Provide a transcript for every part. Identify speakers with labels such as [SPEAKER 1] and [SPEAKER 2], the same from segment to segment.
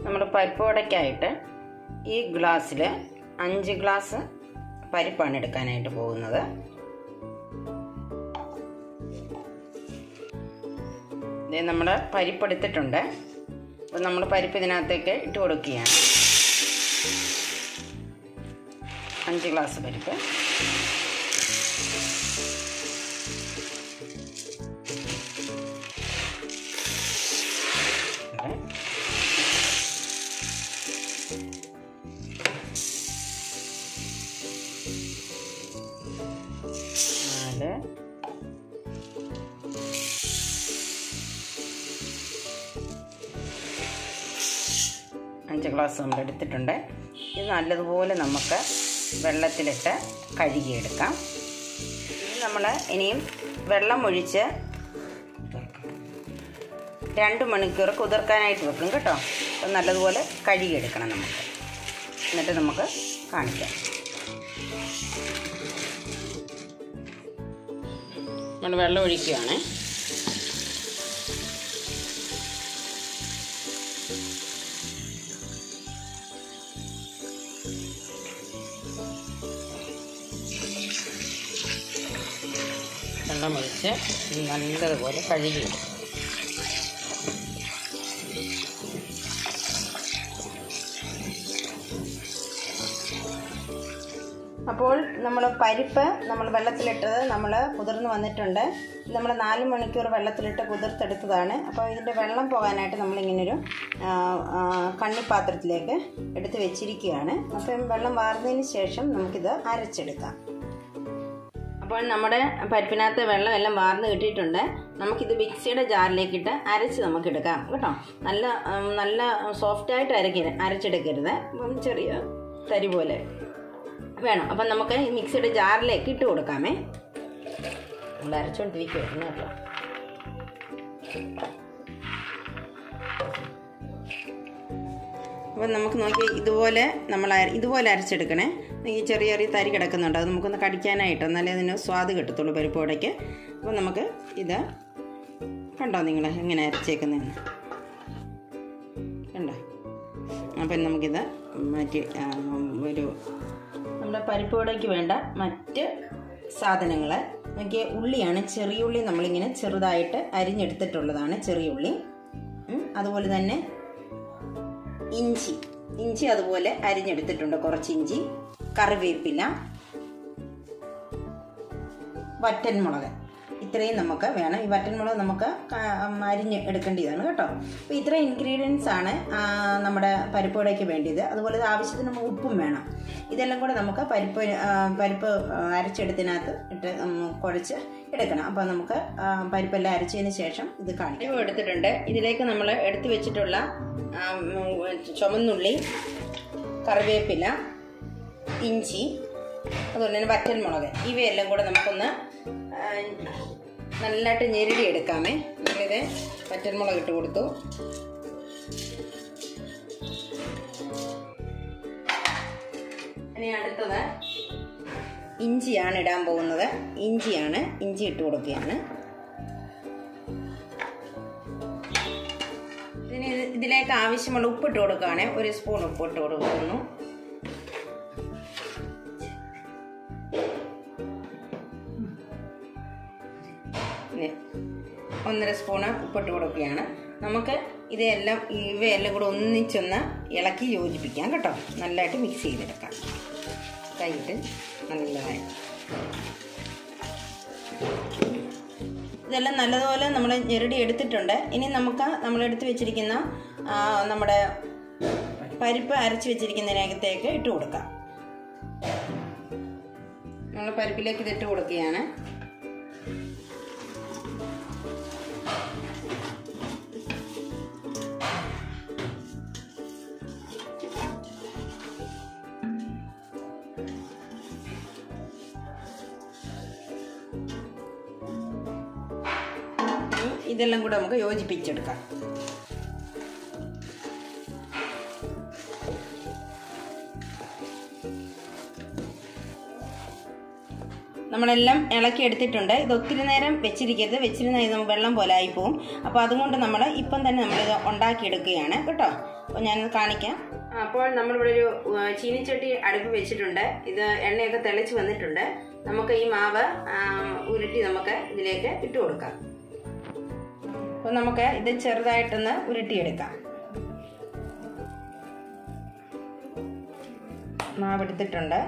[SPEAKER 1] നമ്മൾ പരിപ്പ് വടയ്ക്കായിട്ട് ഈ ഗ്ലാസ്സിൽ അഞ്ച് ഗ്ലാസ് പരിപ്പാണ് എടുക്കാനായിട്ട് പോകുന്നത് ഇത് നമ്മൾ പരിപ്പ് എടുത്തിട്ടുണ്ട് അപ്പം നമ്മൾ പരിപ്പ് ഇതിനകത്തേക്ക് ഇട്ട് കൊടുക്കുകയാണ് അഞ്ച് ഗ്ലാസ് പരിപ്പ് ഇവിടെ നാല് അഞ്ച് ഗ്ലാസ് നമ്മൾ എടുത്തിട്ടുണ്ട് ഇത് നല്ലതുപോലെ നമുക്ക് വെള്ളത്തിലിട്ട് കഴുകിയെടുക്കാം ഇത് നമ്മൾ ഇനിയും വെള്ളം ഒഴിച്ച് രണ്ട് മണിക്കൂർ കുതിർക്കാനായിട്ട് വെക്കും കേട്ടോ അപ്പം നല്ലതുപോലെ കഴുകിയെടുക്കണം നമുക്ക് എന്നിട്ട് നമുക്ക് കാണിക്കാം നമ്മൾ വെള്ളം ഒഴിക്കുകയാണ് വെള്ളം ഒഴിച്ച് ഇത് നല്ലതുപോലെ കഴുകിയെടുക്കും അപ്പോൾ നമ്മൾ പരിപ്പ് നമ്മൾ വെള്ളത്തിലിട്ടത് നമ്മൾ കുതിർന്ന് വന്നിട്ടുണ്ട് നമ്മൾ നാല് മണിക്കൂർ വെള്ളത്തിലിട്ട് കുതിർത്തെടുത്തതാണ് അപ്പോൾ ഇതിൻ്റെ വെള്ളം പോകാനായിട്ട് നമ്മളിങ്ങനൊരു ആ, ആ, കണ്ണിപ്പാത്രത്തിലേക്ക് എടുത്ത് വെച്ചിരിക്കുകയാണ് അപ്പം വെള്ളം വാർന്നതിന് ശേഷം നമുക്കിത് അരച്ചെടുക്കാം അപ്പോൾ നമ്മുടെ പരിപ്പിനകത്ത് വെള്ളം എല്ലാം വാർന്ന് കിട്ടിയിട്ടുണ്ട് നമുക്കിത് മിക്സിയുടെ ജാറിലേക്കിട്ട് അരച്ച് നമുക്ക് എടുക്കാം കേട്ടോ നല്ല ഉം, നല്ല സോഫ്റ്റായിട്ട് അരക്കരുത് അരച്ചെടുക്കരുത് അപ്പം ചെറിയ തരി പോലെ വേണം അപ്പം നമുക്ക് ഈ മിക്സിയുടെ ജാറിലേക്ക് ഇട്ട് കൊടുക്കാമേ നമ്മൾ അരച്ചുകൊണ്ടിരിക്കുവായിരുന്നു കേട്ടോ അപ്പം നമുക്ക് നോക്കി ഇതുപോലെ നമ്മൾ അര- ഇതുപോലെ അരച്ചെടുക്കണേ ഈ ചെറിയ ചെറിയ തരി കിടക്കുന്നുണ്ട് അത് നമുക്കൊന്ന് കടിക്കാനായിട്ട് എന്നാലേ അതിന് സ്വാദ് കിട്ടത്തുള്ളൂ പരിപ്പ് വടയ്ക്ക് അപ്പം നമുക്ക് ഇത് കണ്ടോ നിങ്ങൾ എങ്ങനെ അരച്ചേക്കുന്നതെന്ന് കണ്ടോ അപ്പം നമുക്കിത് മറ്റ് ആ, ഒരു നമ്മുടെ പരിപ്പ് വടയ്ക്ക് വേണ്ട മറ്റ് സാധനങ്ങൾ നോക്കിയ ഉള്ളിയാണ് ചെറിയ ഉള്ളി നമ്മളിങ്ങനെ ചെറുതായിട്ട് അരിഞ്ഞെടുത്തിട്ടുള്ളതാണ് ചെറിയ ഉള്ളി ഉം, അതുപോലെ തന്നെ ഇഞ്ചി ഇഞ്ചി അതുപോലെ അരിഞ്ഞെടുത്തിട്ടുണ്ട് കുറച്ച് ഇഞ്ചി കറിവേപ്പില വറ്റൻമുളക് ഇത്രയും നമുക്ക് വേണം ഈ വറ്റൻമുളക് നമുക്ക് ക- ഉം, അരിഞ്ഞ് എടുക്കേണ്ടതാണ് കേട്ടോ അപ്പോൾ ഇത്രയും ഇൻഗ്രീഡിയൻസ് ആണ് ആ, നമ്മുടെ പരിപ്പുവടയ്ക്ക് വേണ്ടിയത് അതുപോലെ ഇത് ആവശ്യത്തിന് നമുക്ക് ഉപ്പും വേണം ഇതെല്ലാം കൂടെ നമുക്ക് പരിപ്പ് ആ, പരിപ്പ് ആ, അരച്ചെടുത്തിനകത്ത് ഇട്ട് ഉം, കുഴച്ച് എടുക്കണം അപ്പോൾ നമുക്ക് ആ, പരിപ്പെല്ലാം അരച്ചതിന് ശേഷം ഇത് കാണിക്കാം ഇവ എടുത്തിട്ടുണ്ട് ഇതിലേക്ക് നമ്മൾ എടുത്തു വെച്ചിട്ടുള്ള ആ, ഉം, ചുമന്നുള്ളി കറിവേപ്പില ഇഞ്ചി അതുപോലെ തന്നെ വറ്റൽമുളക് ഇവയെല്ലാം കൂടെ നമുക്കൊന്ന് ആ, നല്ലതായിട്ട് ഞെരടി എടുക്കാമേ നമ്മളിത് വറ്റൽമുളക് ഇട്ട് കൊടുത്തു ഇനി അടുത്തത് ഇഞ്ചിയാണ് ഇടാൻ പോകുന്നത് ഇഞ്ചിയാണ് ഇഞ്ചി ഇട്ട് കൊടുക്കുകയാണ് ഇതിന് ഇത് ഇതിലേക്ക് ആവശ്യമുള്ള ഉപ്പിട്ട് കൊടുക്കുകയാണ് ഒരു സ്പൂൺ ഉപ്പിട്ട് കൊടുക്കുന്നു ഇനി ഒന്നര സ്പൂണ് ഉപ്പിട്ട് കൊടുക്കുകയാണ് നമുക്ക് ഇതെല്ലാം ഇവയെല്ലാം കൂടെ ഒന്നിച്ചൊന്ന് ഇളക്കി യോജിപ്പിക്കാം കേട്ടോ നല്ലതായിട്ട് മിക്സ് ചെയ്തെടുക്കാം കൈയിട്ട് നല്ലതായി ഇതെല്ലാം നല്ലതുപോലെ നമ്മൾ ഞെരടി എടുത്തിട്ടുണ്ട് ഇനി നമുക്ക് നമ്മൾ എടുത്ത് വെച്ചിരിക്കുന്ന ആ, നമ്മുടെ പരിപ്പ് അരച്ച് വെച്ചിരിക്കുന്നതിനകത്തേക്ക് ഇട്ട് കൊടുക്കാം നമ്മൾ പരിപ്പിലേക്ക് ഇത് ഇട്ട് കൊടുക്കുകയാണ് ഇനി ഇതെല്ലാം കൂടെ നമുക്ക് യോജിപ്പിച്ചെടുക്കാം നമ്മളെല്ലാം ഇളക്കി എടുത്തിട്ടുണ്ട് ഇത് ഒത്തിരി നേരം വെച്ചിരിക്കരുത് വെച്ചിരുന്ന ഇത് വെള്ളം പോലെ ആയിപ്പോവും അപ്പോൾ അതുകൊണ്ട് നമ്മൾ ഇപ്പം തന്നെ നമ്മളിത് ഉണ്ടാക്കിയെടുക്കുകയാണ് കേട്ടോ അപ്പോൾ ഞാനത് കാണിക്കാം അപ്പോൾ നമ്മളിവിടെ ഒരു ആ, ചീനിച്ചട്ടി അടുപ്പ് വെച്ചിട്ടുണ്ട് ഇത് എണ്ണയൊക്കെ തിളച്ച് വന്നിട്ടുണ്ട് നമുക്ക് ഈ മാവ് ആ, ഉരുട്ടി നമുക്ക് ഇതിലേക്ക് ഇട്ട് കൊടുക്കാം അപ്പോൾ നമുക്ക് ഇത് ചെറുതായിട്ടൊന്ന് ഉരുട്ടിയെടുക്കാം മാവ് എടുത്തിട്ടുണ്ട്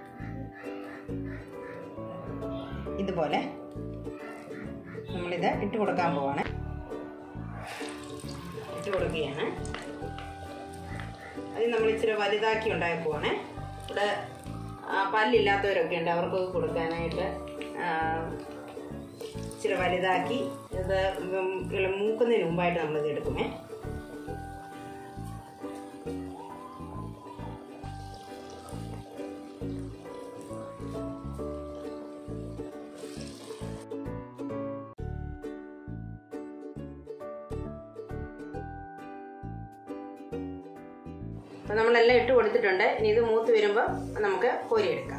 [SPEAKER 1] ഇതുപോലെ നമ്മളിത് ഇട്ട് കൊടുക്കാൻ പോവാണ് ഇട്ട് കൊടുക്കുകയാണ് അത് നമ്മൾ ഇച്ചിരി വലുതാക്കി ഉണ്ടാക്കുവാണ് ഇവിടെ ആ, പല്ലില്ലാത്തവരൊക്കെ ഉണ്ട് അവർക്ക് കൊടുക്കാനായിട്ട് ആ, ഇച്ചിരി വലുതാക്കി ഇത് ഉം ഇള- മൂക്കുന്നതിന് മുമ്പായിട്ട് നമ്മളിത് എടുക്കുമേ അപ്പം നമ്മളെല്ലാം ഇട്ട് കൊടുത്തിട്ടുണ്ട് ഇനി ഇത് മൂത്ത് വരുമ്പോൾ നമുക്ക് കോരിയെടുക്കാം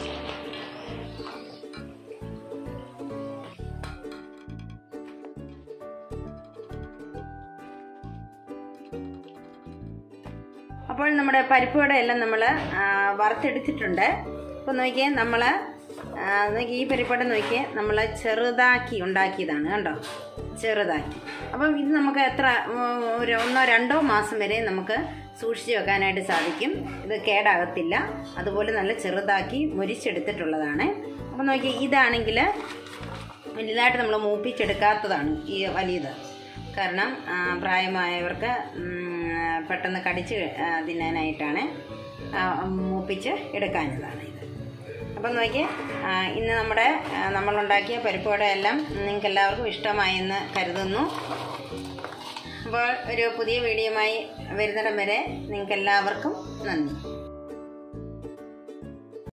[SPEAKER 1] അപ്പോൾ നമ്മുടെ പരിപ്പുവട എല്ലാം നമ്മൾ വറുത്തെടുത്തിട്ടുണ്ട് അപ്പോൾ നോക്കിയേ നമ്മൾ നോക്കി ഈ പരിപ്പുവട നോക്കിയേ നമ്മൾ ചെറുതാക്കി ഉണ്ടാക്കിയതാണ് കണ്ടോ ചെറുതാക്കി അപ്പം ഇത് നമുക്ക് എത്ര ഉം, ഒരു ഒന്നോ രണ്ടോ മാസം വരെ നമുക്ക് സൂക്ഷിച്ച് വെക്കാനായിട്ട് സാധിക്കും ഇത് കേടാകത്തില്ല അതുപോലെ നല്ല ചെറുതാക്കി മുരിച്ചെടുത്തിട്ടുള്ളതാണ് അപ്പം നോക്കി ഇതാണെങ്കിൽ വലുതായിട്ട് നമ്മൾ മൂപ്പിച്ചെടുക്കാത്തതാണ് ഈ വലിയത് കാരണം ആ, പ്രായമായവർക്ക് ഉം, പെട്ടെന്ന് കടിച്ച് ആ, തിന്നാനായിട്ടാണ് ആ, മൂപ്പിച്ച് എടുക്കാഞ്ഞതാണ് ഇത് അപ്പം നോക്കി ഇന്ന് നമ്മുടെ ആ, നമ്മളുണ്ടാക്കിയ പരിപ്പുവട എല്ലാം നിങ്ങൾക്ക് എല്ലാവർക്കും ഇഷ്ടമായെന്ന് കരുതുന്നു അപ്പോൾ ഒരു പുതിയ വീഡിയോയുമായി വരുന്നിടം വരെ നിങ്ങൾക്ക് എല്ലാവർക്കും നന്ദി